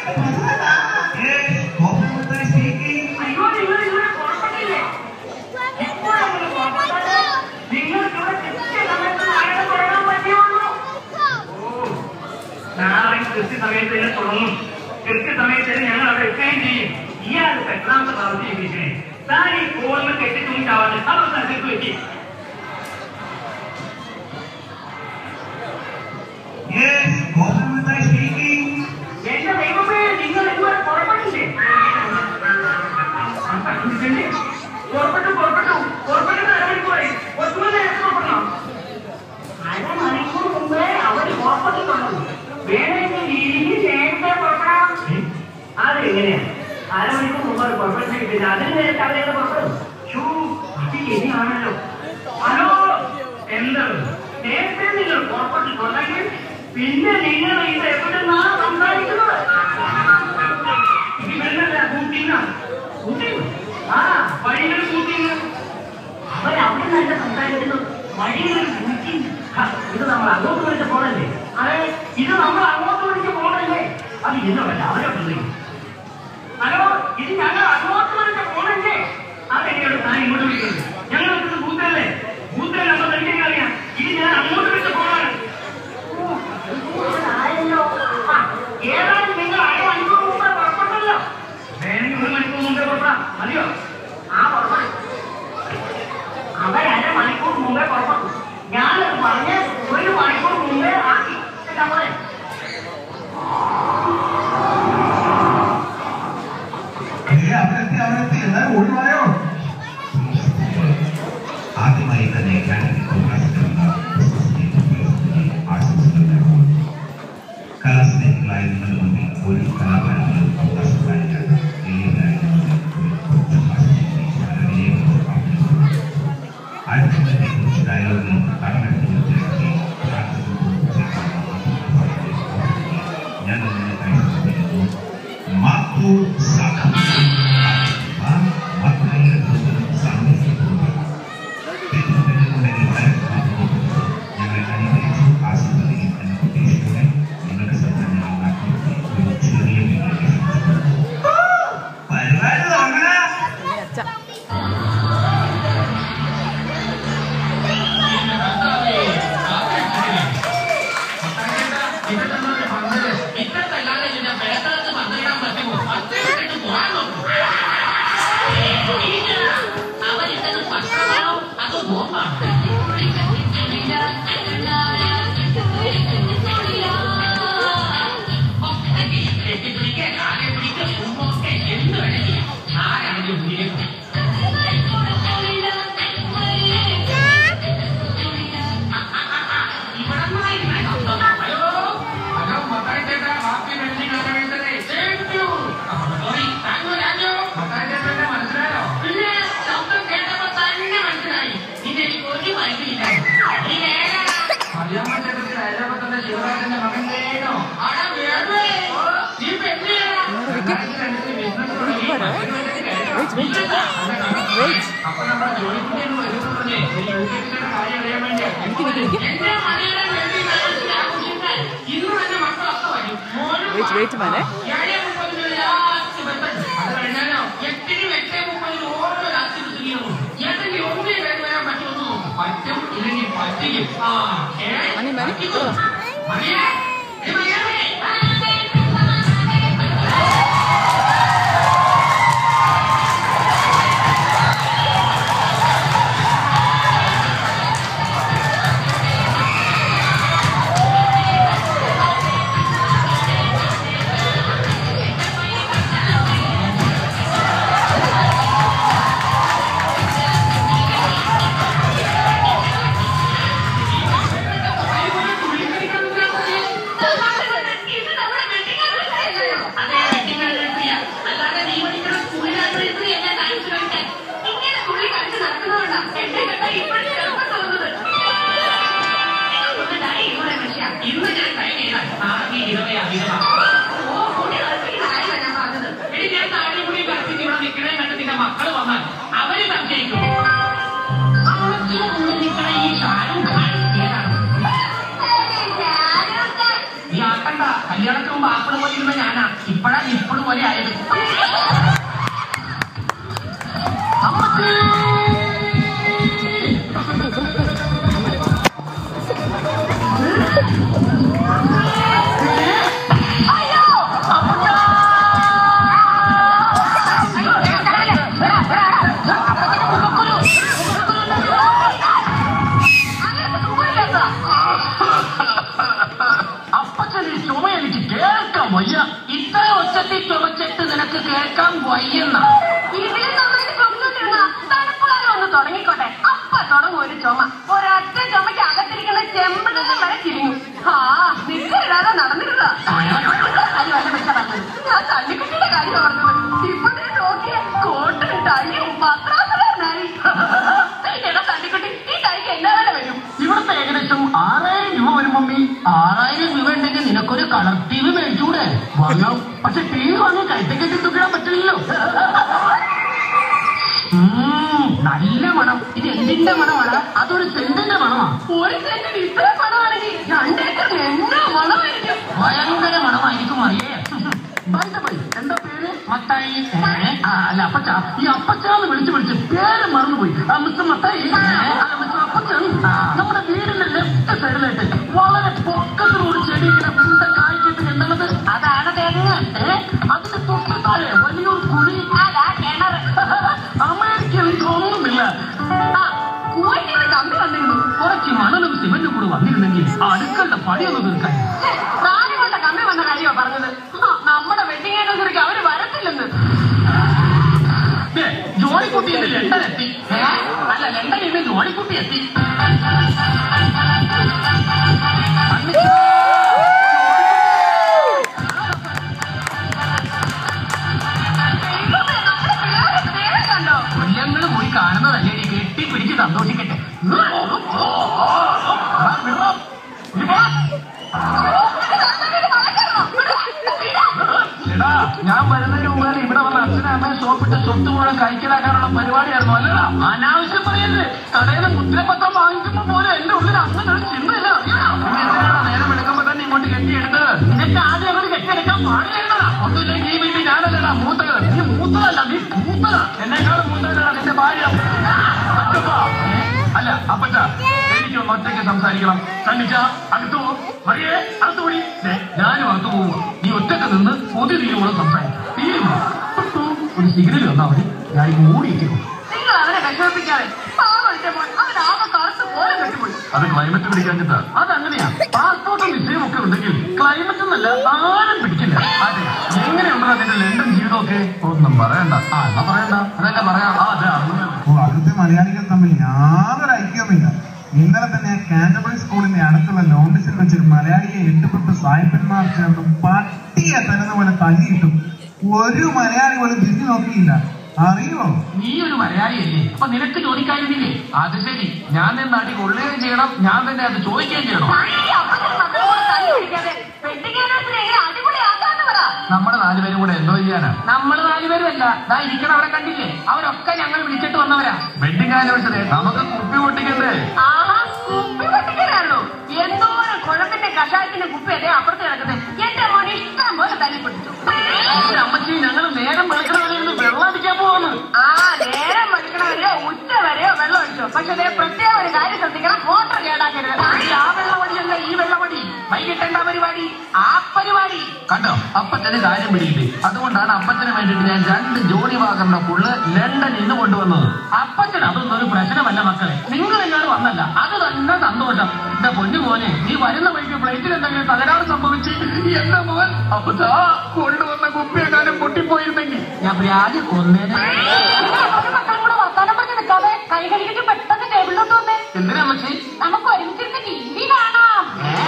Yes, Mohammed speaking. അയ്യോ നിങ്ങൾ ഇവിടെ പുറപ്പെട്ടില്ലേ ഇപ്പോഴാണ് പുറപ്പെട്ടത് നിങ്ങൾക്ക് ഇവിടെ കൃത്യസമയത്ത് മഴ തുടങ്ങാൻ പറ്റിയുള്ളൂ നാളെ കൃത്യസമയത്ത് തന്നെ തുടങ്ങും കൃത്യസമയത്ത് തന്നെ ഞങ്ങൾ അവിടെ എത്തുകയും ചെയ്യും ഇയാൾക്ക് എത്രാമത്തെ പ്രാവശ്യം ജീവിക്കണേ താൻ ഈ ഫോണിൽ കെട്ടിത്തൂങ്ങിട്ടാവാതെ അവർ സ്ഥലത്തേക്ക് വെക്കി Yes, Mohammed speaking. എന്റെ ദൈവമേ നിങ്ങൾ ഇതുവരെ പുറപ്പെട്ടില്ലേ പുറപ്പെട്ടില്ലേ? പുറപ്പെട്ടു പുറപ്പെട്ടു പുറപ്പെട്ടു അരമണിക്കൂറായി ഒത്തുമണി നേരത്തെ പുറപ്പെടണം അരമണിക്കൂർ മുമ്പേ അവർ പുറപ്പെട്ടിട്ടുള്ളൂ വേണമെങ്കിൽ ഇരിക്കും നേരത്തെ പുറപ്പെടാം അതെങ്ങനെയാ അരമണിക്കൂർ മുമ്പ് അവർ പുറപ്പെട്ടു പിന്നെ അതിന് നേരത്തെ അവരെയൊക്കെ പുറപ്പെടും ഷൂ അത് ശരിയാണല്ലോ ഹലോ എന്താണ് നേരത്തെ നിങ്ങൾ പുറപ്പെട്ടിട്ടുണ്ടെങ്കിൽ പിന്നെ നിങ്ങൾ ഇത് എവിടുന്നാണ് സംസാരിക്കുന്നത് ഇവരല്ല കൂട്ടിങ്ങ കൂട്ടിങ്ങ ആ വഴികൾ കൂട്ടിങ്ങ അവരവിടെ നല്ല സംസാരിക്കുന്നു വഴികൾ കൂട്ടി ഹ, ഇത് നമ്മൾ അങ്ങോട്ട് വിളിച്ച ഫോണല്ലേ അതെ ഇത് നമ്മൾ അങ്ങോട്ട് വിളിച്ച ഫോണല്ലേ അത് എന്നോടല്ല അവരെ വിളിക്കും ഹലോ ഇത് ഞങ്ങൾ അങ്ങോട്ട് വിളിച്ച ഫോണല്ലേ അതെങ്ങനെയാണ് താൻ ഇങ്ങോട്ട് വിളിക്കുന്നത് ഞങ്ങൾ വിളിച്ചത് ബൂത്തല്ലേ ബൂത്തിലെ നമ്മൾ എനിക്ക് അറിയാം ഇത് ഞാൻ അങ്ങോട്ട് വിളിച്ച ഫോണാണ് ഓ, ഇത് ആയല്ലോ. ആ, ഏതായാലും നിങ്ങൾ അരമണിക്കൂർ മുമ്പേ പുറപ്പെട്ടല്ലോ വേണമെങ്കിൽ ഒരു മണിക്കൂർ മുമ്പേ പുറപ്പെടാം മതിയോ ആ പുറപ്പെടും അവർ അരമണിക്കൂർ മുമ്പേ പുറപ്പെട്ടു ഞാനത് പറഞ്ഞ് ഒരു മണിക്കൂർ മുമ്പേ ആക്കി നമ്മളെ ഏ, അവിടെത്തി അവിടെത്തി എല്ലാവരും ഓടിവായോ ആദ്യമായി തന്നെ കാലിക്കറ്റ് കോൺഗ്രസിലുള്ള ആശംസകൾ നേർന്നു കലാസ്നേഹികളായ നിങ്ങളുടെ മുന്നിൽ ഒരു കലാകാരനും അവകാശപ്പെടാനില്ലാത്ത വലിയവരായ നിങ്ങളുടെ ഒരു കൊച്ചു ഭാഷയിൽ വളരെ വിനയപൂർവ്വം അഭ്യർത്ഥിക്കുന്നു. അടുത്തതിനെ കുറിച്ച് ഡയലോഗിനും കടമെടുത്ത് മനസ്സിലാക്കി പ്രാർത്ഥനയോടും ചേർന്ന് ഞാൻ നിങ്ങളെ കഴിച്ചു മാത്തൂർ സാഖം മക്കളെ സാമൂഹിക ഞങ്ങളെ അനുഗ്രഹിച്ചു ആശീർവദിക്കും എന്ന പ്രതീക്ഷയോടെ നിങ്ങളുടെ ശ്രദ്ധ ഞങ്ങൾ നാട്ടിലേക്ക് ഒരു ചെറിയ വീട്ടിലേക്ക് ക്ഷണിച്ചു. പരിപാടി തുടങ്ങണ പിന്നെ ശബ്ദം കേട്ടപ്പോ തന്നെ മനസ്സിലായി ഇത് എനിക്ക് ഒരു മനസ്സിലില്ല നീ നേരാ അവിടെ വേറെ നീ പെണ്ണേടാ Wait, wait. Wait. നിക്ക്, നിക്ക്, നിക്ക്. എന്റെ മണിയുടെ വെള്ളി നാളത്തിൽ ആഘോഷിക്കാൻ ഇന്ന് തന്നെ മക്കളൊക്കെ വരും മോനും Wait, wait, മോനെ. ഏഴ് മുപ്പതിന് ലാസ്റ്റ് ബസ് അത് കഴിഞ്ഞാലോ എട്ടിന് എട്ട് മുപ്പതിന് ഓരോ രാത്രി തീരുന്നു ഏതെങ്കിലും ഒന്നേ വേഗം വരാൻ പറ്റുമെന്ന് നോക്കും പറ്റും ഇല്ലെങ്കിൽ പറ്റിക്കും ആ ഏ മണി, മണി, പറ്റിക്കോ. ഇത്ര. മണിയേ, ഏ, മണിയേ. കല്യാണത്തിന് മുമ്പ് ആപ്പിള് പോലെ ഇരുന്ന ഞാനാ ഇപ്പഴാ ഇപ്പോഴും പോലെ ആയത് അമ്മച്ചി! അയ്യോ! അപ്പച്ചാ! അപ്പച്ചന് ഈ ചുമ എനിക്ക് കേൾക്കാൻ വയ്യ ഇത്ര ഒച്ചത്തിൽ ചുമച്ചിട്ട് നിനക്ക് കേൾക്കാൻ വയ്യെന്ന ഇതിൽ നന്നായിട്ട് ചുമന്നുകൊണ്ടിരുന്ന തണുപ്പുകാലം ഒന്ന് തുടങ്ങിക്കോട്ടെ അപ്പ തുടങ്ങും ഒരു ചുമ ഒരൊറ്റ ചുമയ്ക്ക് അകത്തിരിക്കുന്ന ചെമ്പകം വരെ തിരിഞ്ഞു ആ നിൽക്കിടാതെ നടന്നിരുന്ന അത് വല്ല വെച്ച പറഞ്ഞത് ഞാൻ തള്ളിക്കുട്ടിയുടെ കാര്യം പറഞ്ഞത് ഇപ്പോഴത്തെ നോക്കിയ കോട്ടും ടൈയും പത്രാസുകാരനായി എടാ തള്ളിക്കുട്ടി ഈ ടൈക്ക് എന്നാ വില വരും ഇവിടുത്തെ ഏകദേശം ആറായിരം രൂപ വരും മമ്മി ആറായിരം രൂപ ഉണ്ടെങ്കിൽ നിനക്കൊരു കളർ ടി വി മേടിച്ചൂടെ വാങ്ങാം പക്ഷെ ടി വി വാങ്ങി കയറ്റക്കെട്ടി തൂക്കിടാൻ പറ്റില്ലല്ലോ ഉം, നല്ല മണം ഇത് എന്തിന്റെ മണമാണ് അതൊരു സെന്റിന്റെ മണമാണ് ഒരു സെന്റിന് ഇത്ര പണമാണെങ്കിൽ രണ്ടേക്കർ എന്നാ മണമായിരിക്കും ഭയങ്കര മണമായിരിക്കും അറിയേ By the way, എന്താ പേര് മത്തായി ഏ? ആ, അല്ല അപ്പച്ച ഈ അപ്പച്ചാന്ന് വിളിച്ച് വിളിച്ച് പേര് മറന്നുപോയി ആ, മിസ്റ്റർ മത്തായി ഏ? അല്ല മിസ്റ്റർ അപ്പച്ചൻ ആ, നമ്മുടെ വീടിന്റെ ലെഫ്റ്റ് സൈഡിലായിട്ട് വളരെ പൊക്കത്തിലൊരു ചെടി ഇങ്ങനെ പുണ്ട കായ്ച്ചിട്ട് എന്നുള്ളത് അതാണ് തെങ്ങ് ഏ? അതിന്റെ തൊട്ട് താഴെ വലിയൊരു കുഴി അതാ കിണർ അമേരിക്കയിൽ ഒന്നുമില്ല ആ കുവൈറ്റിൽ കമ്പി വന്നിരുന്നു കുറച്ച് മണലും സിമന്റും കൂടെ വന്നിരുന്നെങ്കിൽ ആ അടുക്കളുടെ പണിയൊന്ന് തീർക്കാൻ ഛെ, നാല് കൊണ്ട കമ്പി വന്ന കാര്യമാ പറഞ്ഞത് ആ, നമ്മുടെ വെഡിങ് ആനിവേഴ്സറിക്ക് അവര് വരത്തില്ലെന്ന് ദേ, ജോണിക്കുട്ടി ഇന്ന് ലണ്ടൻ എത്തി ഏ? അല്ല ലണ്ടനിൽ നിന്ന് ജോണിക്കുട്ടി എത്തി അന്നിച്ചോ. ദൈവമേ, നമ്മുടെ പിള്ളേരെ സ്നേഹം കണ്ടോ കൊല്ലങ്ങൾ പോയി കാണുന്നതല്ലേ നീ കെട്ടിപ്പിടിച്ച് സന്തോഷിക്കട്ടെ എടാ ഞാൻ വരുന്നതിന് മുമ്പ് ഇവിടെ വന്ന അച്ഛനും അമ്മയും സോപ്പിട്ട് സ്വത്ത് മുഴുവൻ കഴിക്കലാക്കാനുള്ള പരിപാടിയായിരുന്നു അല്ലടാ അനാവശ്യം പറയരുത് കടയിൽ നിന്ന് മുദ്രപത്രം വാങ്ങിക്കുമ്പോ പോലെ എന്റെ ഉള്ളിൽ അങ്ങനെ ഒരു ചിന്തയില്ല പിന്നെ എന്തിനാണ് നേരം എടുക്കുമ്പോ തന്നെ ഇങ്ങോട്ട് കെട്ടിയെടുത്തത് നിനക്ക് ആദ്യം അങ്ങോട്ട് കെട്ടിയെടുക്കാൻ പാടില്ലടാ ഒന്നുമില്ലെങ്കിൽ ഈ വീട്ടിൽ ഞാനല്ലടാ മൂത്തത് നീ മൂത്തതല്ല നീ മൂത്തതാ എന്നെക്കാളും മൂത്തതല്ലടാ നിന്റെ ഭാര്യ അച്ഛപ്പാ. അല്ല അപ്പച്ച എനിക്കൊന്ന് ഒറ്റയ്ക്ക് സംസാരിക്കണം സണ്ണിച്ച അകത്തു പോ മറിയേ അകത്തു പോയി ദേ, ഞാനും അകത്തു പോകും നീ ഒറ്റക്ക് നിന്ന് പൊതു തീരുമാനം സംസാരിക്കും തീരുമോ ഒരു സിഗ്നൽ വന്നാ മതി ഞാൻ ഇങ്ങ് ഓടിയിരിക്കുന്നു നിങ്ങൾ അവരെ വിഷമിപ്പിക്കാതെ പാവം എന്റെ മോൻ അവൻ ആകെ കറുത്ത് പോലെ കെട്ടുപോയി അത് ക്ലൈമറ്റ് പിടിക്കാഞ്ഞിട്ടാ അതങ്ങനെയാ പാസ്പോർട്ടും വിസയും ഒക്കെ ഉണ്ടെങ്കിൽ ക്ലൈമറ്റ് എന്നല്ല ആരും പിടിക്കില്ല അതെ എങ്ങനെയുണ്ടോ അതിന്റെ ലണ്ടൻ ജീവിതമൊക്കെ ഒന്നും പറയണ്ട ആ എന്നാ പറയണ്ട അതല്ല പറയാം ആ അതെ അങ്ങനെ ഓ അവിടുത്തെ മലയാളികൾ തമ്മിൽ യാതൊരു ഐക്യവുമില്ല ഇന്നലെ തന്നെ കാൻഡബിൾ സ്കൂളിന്റെ അടുത്തുള്ള ലോണ്ടസിൽ വെച്ച് ഒരു മലയാളിയെ എട്ടുപെട്ട് സായിപ്പന്മാർ ചേർന്ന് പട്ടിയെ തരുന്ന പോലെ തല്ലിയിട്ടും ഒരു മലയാളി പോലും തിരിഞ്ഞു നോക്കിയില്ല അറിയോ നീ ഒരു മലയാളിയല്ലേ അപ്പൊ നിനക്ക് ചോദിക്കാനില്ലേ അത് ശരി ഞാൻ നിന്ന് അടി കൊള്ളുകയും ചെയ്യണം ഞാൻ തന്നെ അത് ചോദിക്കുകയും ചെയ്യണം ഈ അപ്പച്ചൻ നമ്മളോട് തല്ലി പിടിക്കാതെ വെഡിങ് ആനിവേഴ്സറി എങ്ങനെ അടിപൊളിയാക്കാന്ന് പറ നമ്മുടെ നാലുപേരും കൂടെ എന്തോ ചെയ്യാനാ നമ്മൾ നാലുപേരുമല്ല ദാ ഇരിക്കണം അവിടെ കണ്ടില്ലേ അവരൊക്കെ ഞങ്ങൾ വിളിച്ചിട്ട് വന്നവരാ വെഡിങ് ആനിവേഴ്സറി നമുക്ക് കുപ്പി പൊട്ടിക്കണ്ടേ ആഹാ കുപ്പി പൊട്ടിക്കലാണല്ലോ എന്തോരം കുഴമ്പിന്റെ കഷായത്തിന്റെ കുപ്പി അതേ അപ്പുറത്ത് കിടക്കുന്നത് എന്റെ മോൻ ഇഷ്ടം പോലെ തല്ലി പൊട്ടിച്ചു അമ്മച്ചി ഞങ്ങൾ നേരം വെളുക്കണവരെ ഒന്ന് വെള്ളം അടിക്കാൻ പോവാണ് ആ നേരം വെളുക്കണവരെയോ ഉച്ച വരെയോ വെള്ളം ഒഴിച്ചോ പക്ഷെ അതേ പ്രത്യേക ഒരു കാര്യം ശ്രദ്ധിക്കണം മോട്ടർ കേടാക്കരുത് ഈ ആ വെള്ളമടിയല്ല ഈ വെള്ളമടി വൈകിട്ട് എന്താ പരിപാടി ആ പരിപാടി കണ്ടോ അപ്പച്ചന് കാര്യം പിടിയില്ലേ അതുകൊണ്ടാണ് അപ്പച്ചന് വേണ്ടിയിട്ട് ഞാൻ രണ്ട് ജോണി വാഗറിന്റെ പുള്ള് ലണ്ടനിൽ നിന്ന് കൊണ്ടുവന്നത് അപ്പച്ചൻ അതൊന്നും ഒരു പ്രശ്നമല്ല മക്കളെ നിങ്ങൾ എങ്ങാട് വന്നല്ല അത് തന്നെ സന്തോഷം എന്റെ പൊന്നു മോനെ നീ വരുന്ന വഴിക്ക് ഫ്ലൈറ്റിൽ എന്തെങ്കിലും തകരാറ് സംഭവിച്ച് എന്റെ മോൻ അപ്പച്ചാ കൊണ്ടുവന്ന കുപ്പിയെക്കാനും പൊട്ടിപ്പോയിരുന്നെങ്കിൽ ഞാൻ വ്യാജ് കൊന്നേനെ മക്കളും കൂടെ വർത്താനം പറഞ്ഞ് നിൽക്കാതെ കൈ കഴുകിട്ട് പെട്ടെന്ന് ടേബിളിലോട്ട് വന്നേ എന്തിനാ അമ്മച്ചി നമുക്ക് ഒരുമിച്ചിരുന്ന് ടി വി കാണാം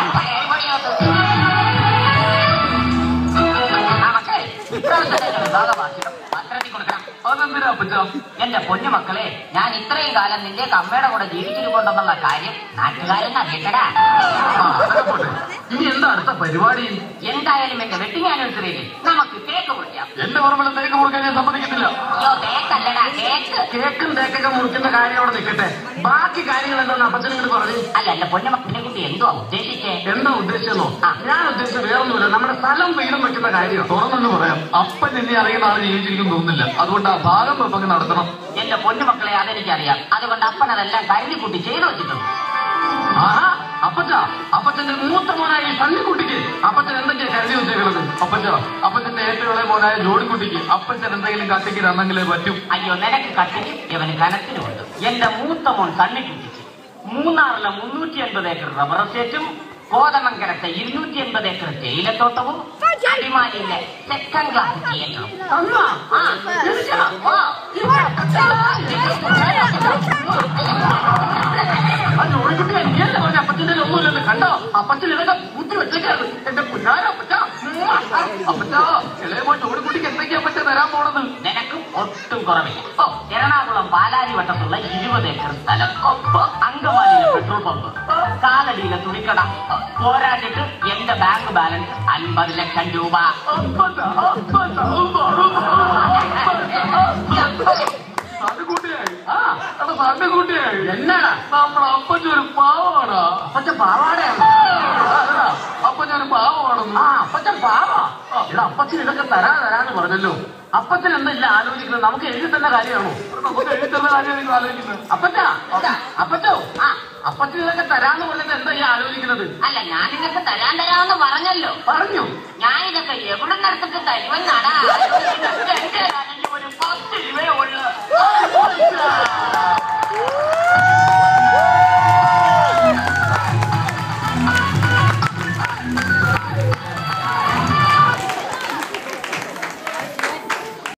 അതെന്തിനാ അപ്പച്ചാ എന്റെ പൊന്നു മക്കളെ ഞാൻ ഇത്രയും കാലം നിന്റെ അമ്മയുടെ കൂടെ ജീവിച്ചിട്ടുണ്ടെന്നുള്ള കാര്യം നാട്ടുകാരൻ അറിയട്ടടാ ആ, അതൊക്കെ പോട്ടെ. ഇനി എന്താ അടുത്ത പരിപാടി എന്തായാലും എന്റെ വെഡിങ് ആനിവേഴ്സറിയിൽ നമുക്ക് കേക്ക് മുറിക്കാം എന്റെ ഓർമ്മയിൽ തേക്ക് മുറുക്കാൻ ഞാൻ സമ്മതിക്കത്തില്ല അയ്യോ കേക്കല്ലടാ കേക്ക് കേക്കും തേക്കൊക്കെ മുറിക്കുന്ന കാര്യം അവിടെ നിൽക്കട്ടെ ബാക്കി കാര്യങ്ങൾ എന്താണെന്ന് അപ്പച്ചൻ ഇങ്ങോട്ട് പറഞ്ഞു അല്ല അല്ല പൊന്നമ്മ കുട്ടി എന്തുവാ ഉദ്ദേശിച്ചേ എന്താ ഉദ്ദേശിച്ചെന്നോ ഞാൻ ഉദ്ദേശിച്ചത് വേറൊന്നുമില്ല നമ്മുടെ സ്ഥലം വീടും വെക്കുന്ന കാര്യം തുറന്നെന്ന് പറയാം അപ്പൻ എന്നെ അറിയുന്ന ആള് ജീവിച്ചിരിക്കും തോന്നുന്നില്ല അതുകൊണ്ട് ആ ഭാഗം വെപ്പങ്ങ് നടത്തണം എന്റെ പൊന്നുമക്കളെ അതെനിക്കറിയാം അതുകൊണ്ട് അപ്പൻ അതെല്ലാം കരുതി കൂട്ടി ചെയ്തു വെച്ചിട്ടുണ്ട് ആഹാ അപ്പച്ച അപ്പച്ചന്റെ മൂത്ത മോനായ ഈ സണ്ണിക്കുട്ടിക്ക് അപ്പച്ചൻ എന്തൊക്കെയാ കരുതി വെച്ചേക്കുന്നത് അപ്പച്ച അപ്പച്ചന്റെ ഏറ്റവും ഇളയ മോനായ ജോഡിക്കുട്ടിക്ക് അപ്പച്ചൻ എന്തെങ്കിലും കത്തിക്ക് തന്നെങ്കിലേ പറ്റും അയ്യോ നിനക്ക് കട്ടിക്ക് ഇവന് കനത്തിനുമുണ്ട് എന്റെ മൂത്ത മോൻ തള്ളിക്കുട്ടിച്ച് മൂന്നാറിലെ മുന്നൂറ്റി അൻപത് ഏക്കർ റബ്ബർ എസ്റ്റേറ്റും കോതമംഗലത്തെ ഇരുന്നൂറ്റി അൻപത് ഏക്കർ തേയിലത്തോട്ടവും അടിമാലിയിലെ സെക്കൻഡ് ക്ലാസ് തിയേറ്ററും അമ്മ ആ, എനിക്കാ? വാ. ആ ജോലിക്കുട്ടി എനിക്കല്ലേ പറഞ്ഞ അപ്പച്ചന്റെ ഒന്നുമില്ലെന്ന് കണ്ടോ അപ്പച്ചൻ ഇതൊക്കെ കൂട്ടി വെച്ചേക്കാണ് എന്റെ പുന്നാര അപ്പച്ച ഉമ്മ. അപ്പച്ച ഇളയ മോൻ ജോഡിക്കുട്ടിക്ക് എന്തൊക്കെയാ അപ്പച്ച തരാൻ പോണത് നിനക്കും ഒട്ടും കുറവില്ല ഓ, എറണാകുളം പാലാരി വട്ടത്തുള്ള ഇരുപത് ഏക്കർ സ്ഥലം ഒപ്പ് അങ്കമാലിയിലെ പെട്രോൾ പമ്പ് കാലടിയിലെ തുണിക്കട പോരാഞ്ഞിട്ട് എന്റെ ബാങ്ക് ബാലൻസ് അൻപത് ലക്ഷം രൂപ അപ്പച്ച അപ്പച്ച ഉമ്മ, ഉമ്മ. സണ്ണുകുട്ടിയായി ആ എടാ സണ്ണുകുട്ടിയായി എന്നാടാ നമ്മളെ അപ്പച്ച ഒരു പാവമാടാ അപ്പച്ചൻ പാവാടയാണ് അല്ലടാ, അപ്പച്ചൻ ഒരു പാവമാണെന്ന് ആ അപ്പച്ചൻ പാവാ എടാ അപ്പച്ചൻ ഇതൊക്കെ തരാ തരാന്ന് പറഞ്ഞല്ലോ അപ്പച്ചൻ എന്തില്ല ആലോചിക്കുന്നത് നമുക്ക് എഴുതി തന്ന കാര്യമാണോ നമുക്ക് എഴുതുന്ന കാര്യം നിങ്ങൾ ആലോചിക്കുന്നത് അപ്പച്ച അപ്പച്ചോ ആ അപ്പച്ചൻ ഇതൊക്കെ തരാന്ന് പറഞ്ഞത് എന്താ ഈ ആലോചിക്കുന്നത് അല്ല ഞാൻ നിനക്ക് തരാൻ തരാമെന്ന് പറഞ്ഞല്ലോ പറഞ്ഞു ഞാൻ ഇതൊക്കെ എവിടെ നടത്തിട്ട് തരുമെന്നാടാ ആലോചിക്കുന്നത്. എന്റെ